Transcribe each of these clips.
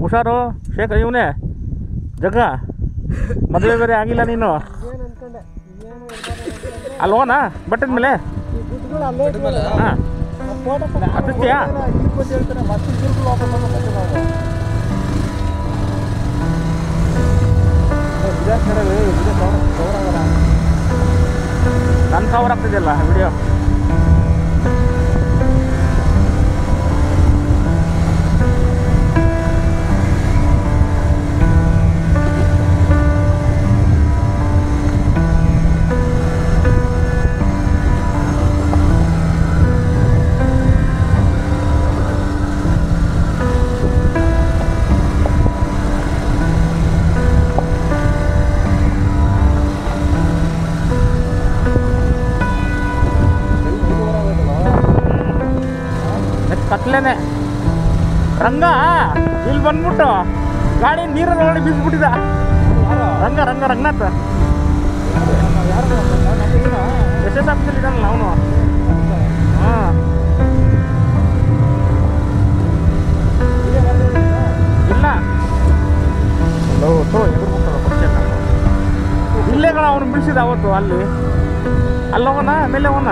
ಹುಷಾರು ಶೇಖರ್ ಇವನೇ ಜಗ್ಗ ಮದುವೆ ಬೇರೆ ಆಗಿಲ್ಲ ನೀನು ಏನು ಅನ್ಕೊಂಡೆ ಏನು ಇರ್ಬಾರ್ದು ಅಲ್ಲಿ ಹೋಗೋಣ ಬೆಟ್ಟದ ಮೇಲೆ ಈ ಗುಡ್ಗಳು ಅಲ್ಲೇ ಇಟ್ಕೊಳ್ಳಿ ಹಾಂ ಫೋಟೋ ಹತ್ತಿಸ್ತೀಯಾ? ಈ ಬಗ್ಗೆ ಹೇಳ್ತಾರೆ ಮತ್ತೆ ತಿರ್ಗಿ ವಾಪಸ್ ಬಂದು ಮತ್ತೆ ನಾವು ವಿದೇಶ ಕಡೆ ವಿದೇಶ ಕವರ್ ಆಗಲ್ಲ ನನ್ನ ಕವರ್ ಆಗ್ತಿದೆಯಲ್ಲ ವಿಡಿಯೋ ನೆಕ್ಸ್ಟ್ ಕತ್ಲೇನೆ ರಂಗ ಇಲ್ಲಿ ಬಂದ್ಬಿಟ್ಟು ಗಾಡಿ ನೀರಲ್ಲಿ ಒಳಗೆ ಬೀಸ್ಬಿಟ್ಟಿದ ರಂಗ ರಂಗ ರಂಗನಾಥ್ ಎಸ್ ಎಸ್ ಆಫೀಸಲ್ಲಿ ಇದ್ದಾನಲ್ಲ ಅವನು ಹಾಂ ಇಲ್ಲ ಹಲೋ ತೋ ಎದುರ್ಬಿಟ್ಟಲ್ಲ ಫಸ್ಟ್ ಇಲ್ಲೇ ಕಣ ಅವನು ಬಿಡಿಸಿದ ಅವತ್ತು ಅಲ್ಲಿ ಅಲ್ಲಿ ಹೋಗೋಣ ಮೇಲೆ ಹೋಗೋಣ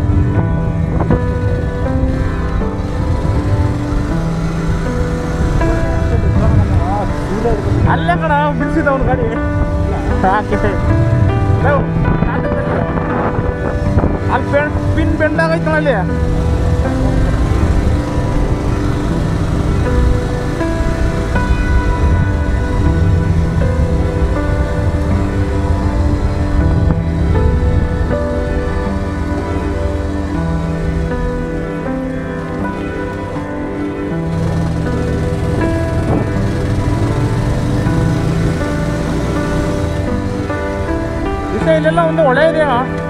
ಅಲ್ಲೇ ಕಣ ಬಿಡಿಸಿದ ಅವನು ಗಾಡಿ ಹಾಕಿ ಲವ್, ಅಲ್ಲಿ ಪೆನ್ ಪಿನ್ ಬೆಂಡ್ ಆಗೈತೆ ಕಣ ಅಲ್ಲಿ ವಿಷಯ ಇಲ್ಲೆಲ್ಲ ಒಂದು ಹೊಳೆ ಇದೆಯಾ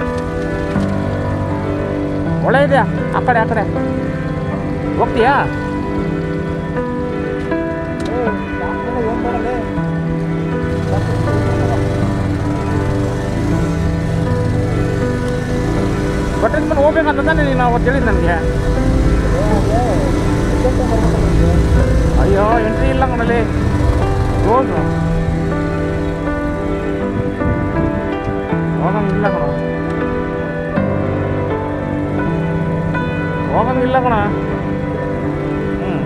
ಹೊಳೆ ಇದೆಯಾ ಆ ಕಡೆ ಆ ಕಡೆ ಹೋಗ್ತೀಯಾ ಏನ್ ಮಾಡಲ್ಲ ಬಟ್ಟೆ ಮೇಲೆ ಹೋಗ್ಬೇಕಂತ ತಾನೇ ನೀನು ಅವತ್ತು ಹೇಳಿದ್ ನನಗೆ ಅಯ್ಯೋ ಎಂಟ್ರಿ ಇಲ್ಲ ಕಣಲ್ಲಿ ಕ್ಲೋಸು ಹೋಗಂಗಿಲ್ಲ ಕಣ ಹೋಗಂಗಿಲ್ಲ ಕಣ ಹ್ಞೂ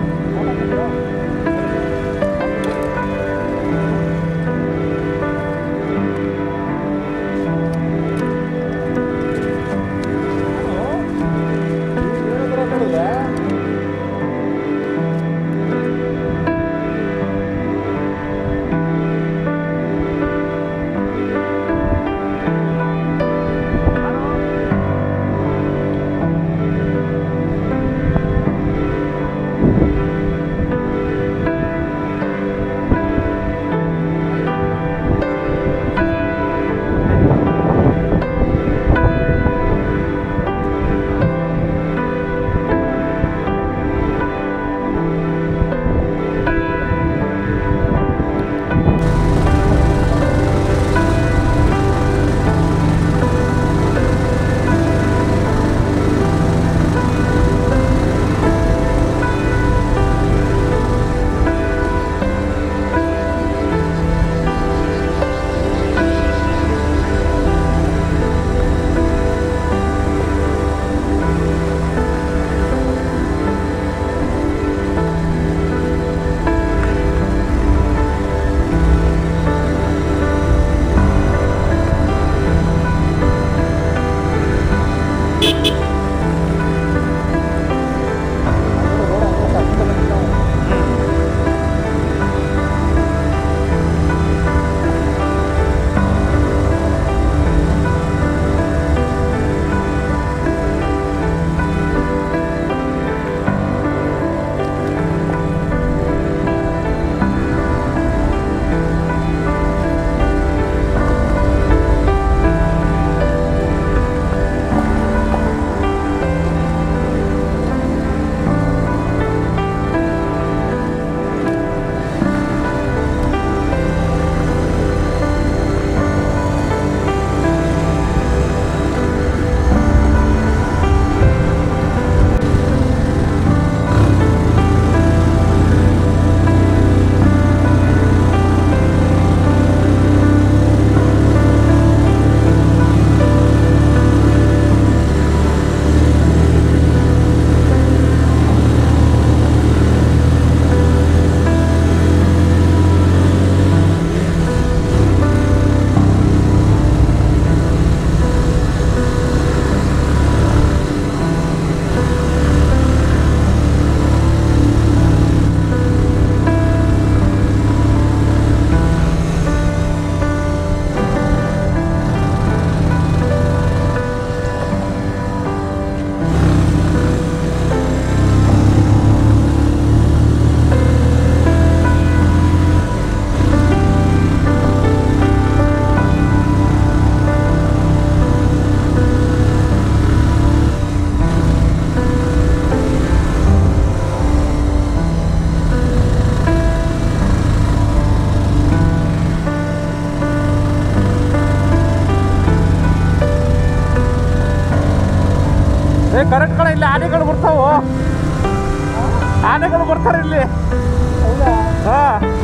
ಬರ್ತಾರೆ ಇಲ್ಲಿ ಹೌದಾ ಹಾ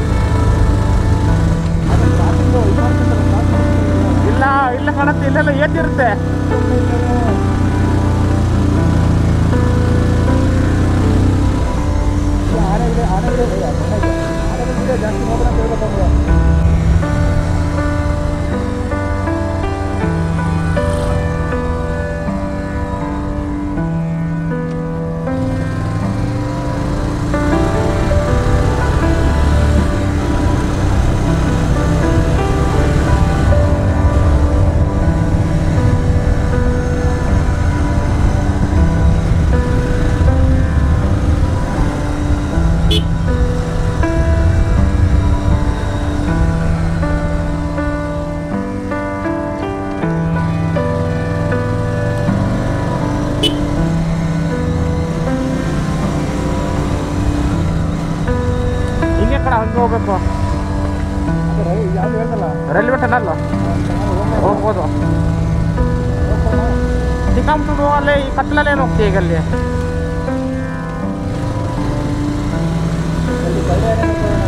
ಅದು ಸ್ಟಾರ್ಟಿಂಗು ಇದು ಮಾಡ್ತಿರ್ತಾರೆ, ಸ್ಟಾರ್ಟ್ ಮಾಡ್ತಿರ್ತಾರೆ. ಇಲ್ಲ ಇಲ್ಲ ಕಾಣತ್ತೆ ಇಲ್ಲೆಲ್ಲ ಏತಿರುತ್ತೆ ಈ ಆನೆಗಳು ಆನೆಗಳು ಭಯ, ಚೆನ್ನಾಗಿದೆ. ಆನೆಗಳಿಗೆ ಜಾಸ್ತಿ ಹೋಗೋಣ ಅಂತ ಹೇಳ್ಬೇಕು ಅವ್ರು. ಹಿಂಗೆ ಕಡೆ ಹಂಗೆ ಹೋಗ್ಬೇಕು ಅದು ರೈ- ಯಾವ್ದು ಹೇಳ್ದಲ್ಲ ರೈಲ್ವೆ ಟನಲ್ ಚೆನ್ನಾಗಿ ಹೋಗ್ಬೋದು. ಹೋಗ್ಬೋದು ಹೋಗ್ಬೋದಾ? ಚಿಕ್ಕಮಗಳೂರು ಅಲ್ಲಿ ಈ ಕತ್ಲಲ್ಲಿ ಏನು ಹೋಗ್ತೀಯ ಈಗ ಅಲ್ಲಿ ಅಲ್ಲಿ ಬಳ್ಳಿ ಆನೆ ನೋಡ್ಕೊಳ್ಳೋಣ.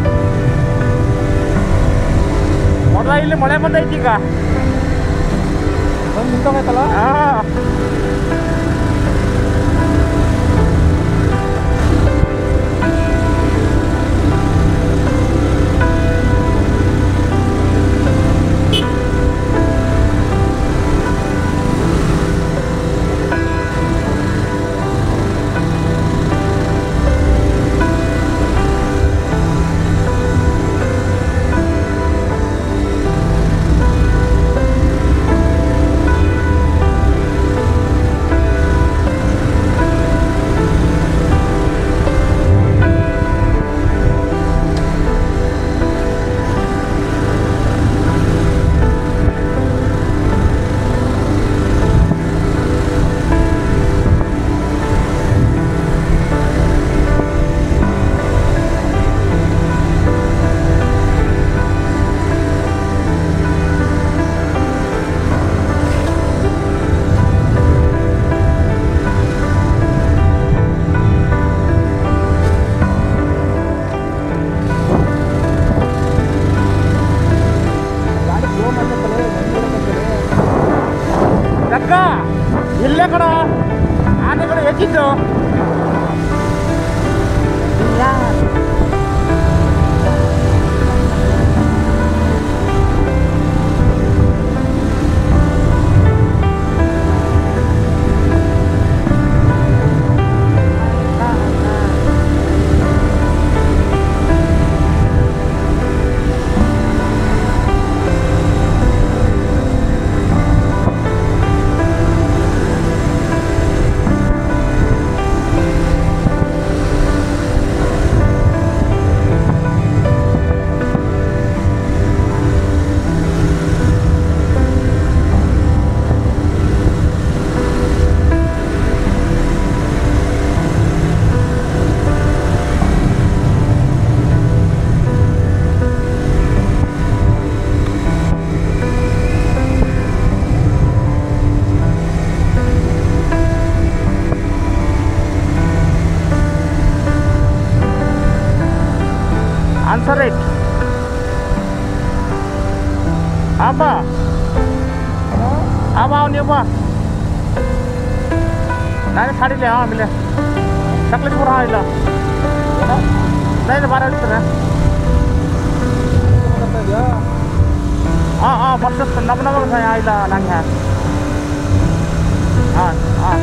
ಇಲ್ಲಿ ಮಳೆ ಬಂದೈತಿ ಈಗ ನಿಂತೋಗೈತಲ್ಲ ಆ. ಗಾಡಿ ಫ್ಲೋ ಮಾಡ್ಬೇಕಲ್ಲ ಅಕ್ಕ ಇಲ್ಲೇ ಕಣ ಆನೆಗಳು ಹೆಚ್ಚಿತ್ತು ಆನ್ಸರ್ ಇಟ್ ಅಬ್ಬ ಅಬ್ಬ ನೀವು ಬಾ ನಾನು ಸಾಡಿಲ್ಲ ಆಮೇಲೆ ಸಕಲೇಶ್ಪುರ ಇಲ್ಲ ನಾನು ಬಾರ ಹೇಳ್ತಾರೆ ಇದೆಯಾ ಹಾಂ ಹಾಂ ಬರ್ತ ನಮ್ಮ ನಮಗೆ ಇಲ್ಲ ನಂಗೆ ಹಾಂ ಹಾಂ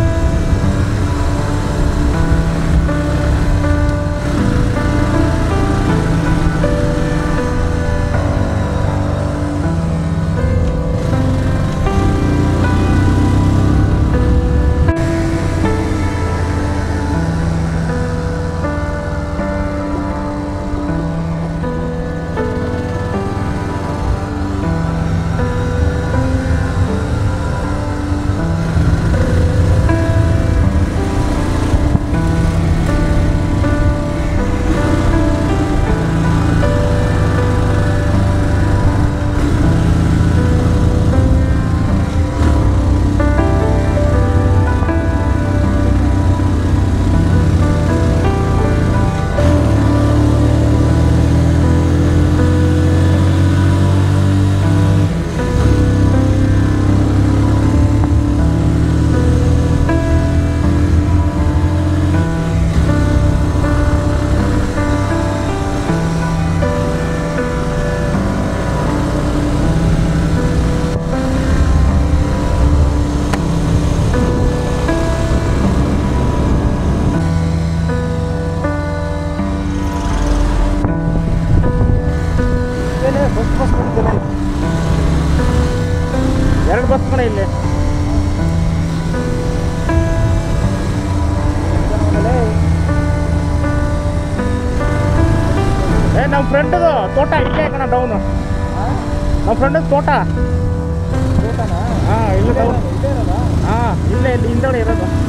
ಏನೇ ಬಸ್ ಬಸ್ ಬಂದಿದ್ದಲ್ಲ ಎರಡು ಬಸ್ ಕಡೆ ಇಲ್ಲಿ ಆಮೇಲೆ ಏ ನಮ್ಮ ಫ್ರೆಂಡ್ದು ತೋಟ ಇಲ್ಲೇ ಕಣ ಡೌನು ಹಾಂ ನಮ್ಮ ಫ್ರೆಂಡ್ ತೋಟ ಊಟನಾ ಹಾಂ ಇಲ್ಲಿ ಡೌನ್ ಇದೇ ಇರಲ್ಲ ಹಾಂ ಇಲ್ಲೇ ಇಲ್ಲಿ ಹಿಂದಗಡೆ ಇರೋದು